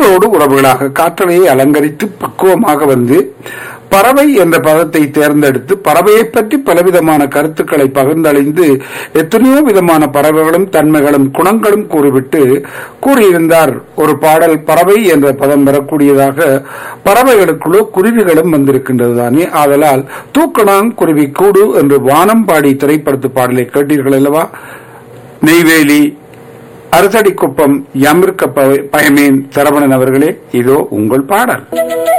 காற்றோடு உறவுகளாக காற்றலையை அலங்கரித்து பக்குவமாக வந்து பறவை என்ற பதத்தை தேர்ந்தெடுத்து பறவையை பற்றி பலவிதமான கருத்துக்களை பகிர்ந்தழிந்து எத்தனையோ விதமான பறவைகளும் தன்மைகளும் குணங்களும் கூறிவிட்டு கூறியிருந்தார் ஒரு பாடல் பறவை என்ற பதம் வரக்கூடியதாக பறவைகளுக்குள்ளோ குருவிகளும் வந்திருக்கின்றது தானே ஆதலால் தூக்கணாங் குருவி கூடு என்று வானம் பாடி திரைப்படத்து பாடலை கேட்டீர்கள் அல்லவா நெய்வேலி அரசடிக்குப்பம் யமிர்க்க பயமேன் சரவணன் அவர்களே இதோ உங்கள் பாடல்